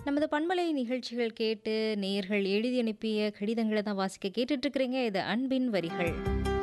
நமது பண்பலை நிகழ்ச்சிகள் கேட்டு நேயர்கள் எழுதி அனுப்பிய கடிதங்களை தான் வாசிக்க கேட்டுட்டு இருக்கிறீங்க இது அன்பின் வரிகள்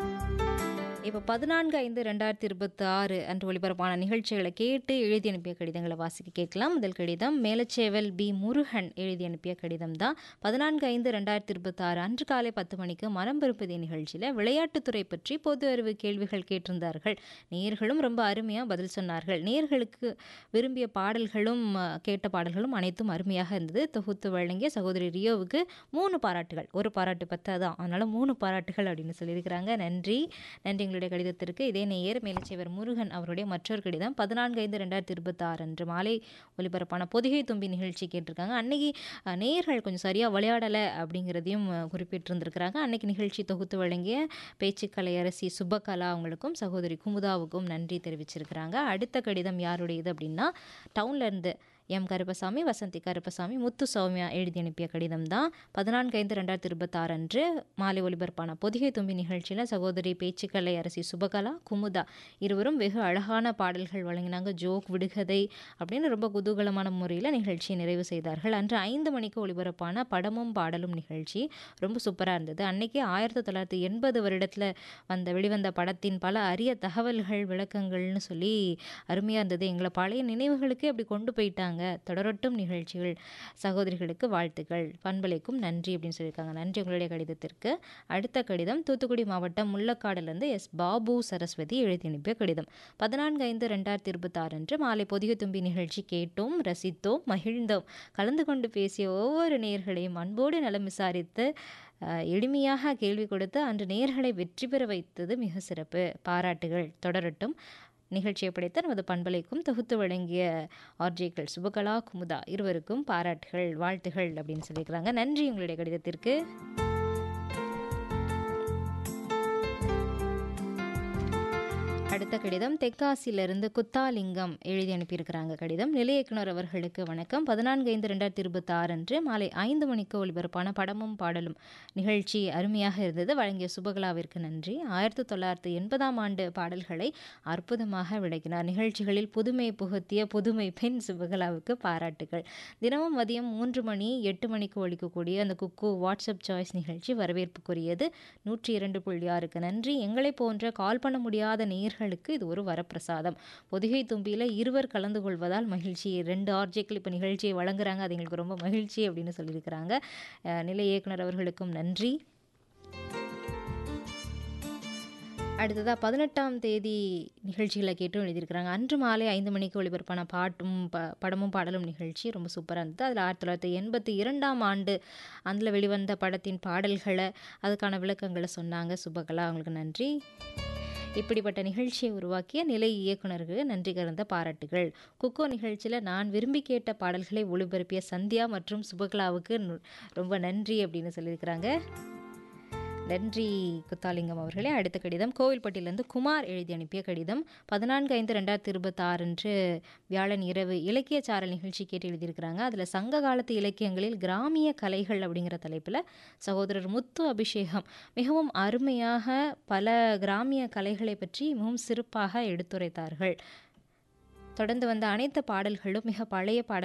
இப்போ பதினான்கு ஐந்து ரெண்டாயிரத்தி இருபத்தி ஆறு அன்று ஒளிபரப்பான நிகழ்ச்சிகளை கேட்டு எழுதி அனுப்பிய கடிதங்களை வாசிக்க கேட்கலாம் முதல் கடிதம் மேலச்சேவல் பி முருகன் எழுதி அனுப்பிய கடிதம் தான் பதினான்கு ஐந்து ரெண்டாயிரத்தி இருபத்தி ஆறு அன்று காலை பத்து மணிக்கு மனம் பெருப்பதி நிகழ்ச்சியில் விளையாட்டுத்துறை பற்றி பொது அறிவு கேள்விகள் கேட்டிருந்தார்கள் நேர்களும் ரொம்ப அருமையாக பதில் சொன்னார்கள் நேர்களுக்கு விரும்பிய பாடல்களும் அஹ், கேட்ட பாடல்களும் அனைத்தும் அருமையாக இருந்தது தொகுத்து வழங்கிய சகோதரி ரியோவுக்கு மூணு பாராட்டுகள் ஒரு பாராட்டு பத்தாதான் அதனால் மூணு பாராட்டுகள் அப்படின்னு சொல்லியிருக்கிறாங்க நன்றி நன்றி எங்களுடைய கடிதத்திற்கு இதே நேயர் மேலச்சேவர் முருகன் அவருடைய மற்றொரு கடிதம் பதினான்கு ஐந்து ரெண்டாயிரத்தி இருபத்தி ஆறு அன்று மாலை ஒலிபரப்பான பொதிகை தும்பி நிகழ்ச்சி கேட்டிருக்காங்க அன்னைக்கு அஹ், நேயர்கள் கொஞ்சம் சரியாக விளையாடலை அப்படிங்கிறதையும் அஹ், குறிப்பிட்டிருந்திருக்கிறாங்க அன்னைக்கு நிகழ்ச்சி தொகுத்து வழங்கிய பேச்சுக்கலை அரசி சுபகலா அவங்களுக்கும் சகோதரி குமுதாவுக்கும் நன்றி தெரிவிச்சிருக்கிறாங்க அடுத்த கடிதம் யாருடையது அப்படின்னா டவுன்ல இருந்து எம் கருப்பசாமி வசந்தி கருப்பசாமி முத்து சௌமியா எழுதி அனுப்பிய கடிதம் தான் பதினான்கு ஐந்து ரெண்டாயிரத்தி இருபத்தாறு அன்று மாலை ஒலிபரப்பான பொதிகை தும்பி நிகழ்ச்சியில் சகோதரி பேச்சுக்கலை அரசி சுபகலா குமுதா இருவரும் வெகு அழகான பாடல்கள் வழங்கினாங்க ஜோக் விடுகதை அப்படின்னு ரொம்ப குதூகலமான முறையில் நிகழ்ச்சியை நிறைவு செய்தார்கள் அன்று ஐந்து மணிக்கு ஒலிபரப்பான படமும் பாடலும் நிகழ்ச்சி ரொம்ப சூப்பராக இருந்தது அன்னைக்கு ஆயிரத்தி தொள்ளாயிரத்தி எண்பது வருடத்தில் வந்த வெளிவந்த படத்தின் பல அரிய தகவல்கள் விளக்கங்கள்னு சொல்லி அருமையாக இருந்தது எங்களை பழைய நினைவுகளுக்கு அப்படி கொண்டு போயிட்டாங்க தொடரட்டும் நிகழ்ச்சிகள் சகோதரிகளுக்கு வாழ்த்துக்கள் பண்பலைக்கும் நன்றி அப்படின்னு சொல்லியிருக்காங்க நன்றி உங்களுடைய கடிதத்திற்கு அடுத்த கடிதம் தூத்துக்குடி மாவட்டம் முள்ளக்காடுலேருந்து எஸ் பாபு சரஸ்வதி எழுதி அனுப்பிய கடிதம் பதினான்கு ஐந்து ரெண்டாயிரத்தி இருபத்தாறு அன்று மாலை பொதிகை தும்பி நிகழ்ச்சி கேட்டோம் ரசித்தோம் மகிழ்ந்தோம் கலந்து கொண்டு பேசிய ஒவ்வொரு நேயர்களையும் அன்போடு நலம் விசாரித்து அஹ், எளிமையாக கேள்வி கொடுத்து அன்று நேயர்களை வெற்றி பெற வைத்தது மிக சிறப்பு பாராட்டுகள் தொடரட்டும் நிகழ்ச்சியை படைத்த நமது பண்பலைக்கும் தொகுத்து வழங்கிய ஆர்ஜேக்கள் சுபகலா குமுதா இருவருக்கும் பாராட்டுகள் வாழ்த்துகள் அப்படின்னு சொல்லியிருக்கிறாங்க நன்றி உங்களுடைய கடிதத்திற்கு அடுத்த கடிதம் தெற்காசியிலிருந்து குத்தாலிங்கம் எழுதி அனுப்பியிருக்கிறாங்க கடிதம் நிலைய இயக்குனர் அவர்களுக்கு வணக்கம் பதினான்கு ஐந்து ரெண்டாயிரத்தி இருபத்தி ஆறு அன்று மாலை ஐந்து மணிக்கு ஒலிபரப்பான படமும் பாடலும் நிகழ்ச்சி அருமையாக இருந்தது வழங்கிய சுபகலாவிற்கு நன்றி ஆயிரத்தி தொள்ளாயிரத்தி எண்பதாம் ஆண்டு பாடல்களை அற்புதமாக விளக்கினார் நிகழ்ச்சிகளில் புதுமை புகுத்திய புதுமை பெண் சுபகலாவுக்கு பாராட்டுகள் தினமும் மதியம் மூன்று மணி எட்டு மணிக்கு ஒழிக்கக்கூடிய அந்த குக்கு வாட்ஸ்அப் சாய்ஸ் நிகழ்ச்சி வரவேற்புக்குரியது நூற்றி இரண்டு புள்ளி ஆறுக்கு நன்றி எங்களை போன்ற கால் பண்ண முடியாத நேயர்களுக்கு இது ஒரு வரப்பிரசாதம் பொதிகை தும்பியில் இருவர் கலந்து கொள்வதால் மகிழ்ச்சி ரெண்டு ஆர்ஜேக்கள் இப்போ நிகழ்ச்சியை வழங்குறாங்க அது எங்களுக்கு ரொம்ப மகிழ்ச்சி அப்படின்னு சொல்லியிருக்கிறாங்க அஹ், நிலை இயக்குனர் அவர்களுக்கும் நன்றி அடுத்ததாக பதினெட்டாம் தேதி நிகழ்ச்சிகளை கேட்டும் எழுதியிருக்கிறாங்க அன்று மாலை ஐந்து மணிக்கு ஒளிபரப்பான பாட்டும் ப படமும் பாடலும் நிகழ்ச்சி ரொம்ப சூப்பராக இருந்தது அதில் ஆயிரத்தி தொள்ளாயிரத்தி எண்பத்தி இரண்டாம் ஆண்டு அதில் வெளிவந்த படத்தின் பாடல்களை அதுக்கான விளக்கங்களை சொன்னாங்க சுபகலா அவங்களுக்கு நன்றி இப்படிப்பட்ட நிகழ்ச்சியை உருவாக்கிய நிலை இயக்குனருக்கு நன்றி கலந்த பாராட்டுகள் குக்கோ நிகழ்ச்சியில் நான் விரும்பி கேட்ட பாடல்களை ஒளிபரப்பிய சந்தியா மற்றும் சுபகலாவுக்கு நு- ரொம்ப நன்றி அப்படின்னு சொல்லியிருக்கிறாங்க நன்றி குத்தாலிங்கம் அவர்களே அடுத்த கடிதம் கோவில்பட்டியிலிருந்து குமார் எழுதி அனுப்பிய கடிதம் பதினான்கு ஐந்து ரெண்டாயிரத்தி இருபத்தி ஆறு வியாழன் இரவு இலக்கிய சாரல் நிகழ்ச்சி கேட்டு எழுதியிருக்கிறாங்க அதில் சங்க காலத்து இலக்கியங்களில் கிராமிய கலைகள் அப்படிங்கிற தலைப்பில் சகோதரர் முத்து அபிஷேகம் மிகவும் அருமையாக பல கிராமிய கலைகளை பற்றி மிகவும் சிறப்பாக எடுத்துரைத்தார்கள் தொடர்ந்து வந்த அனைத்து பாடல்களும் மிக பழைய பாடல்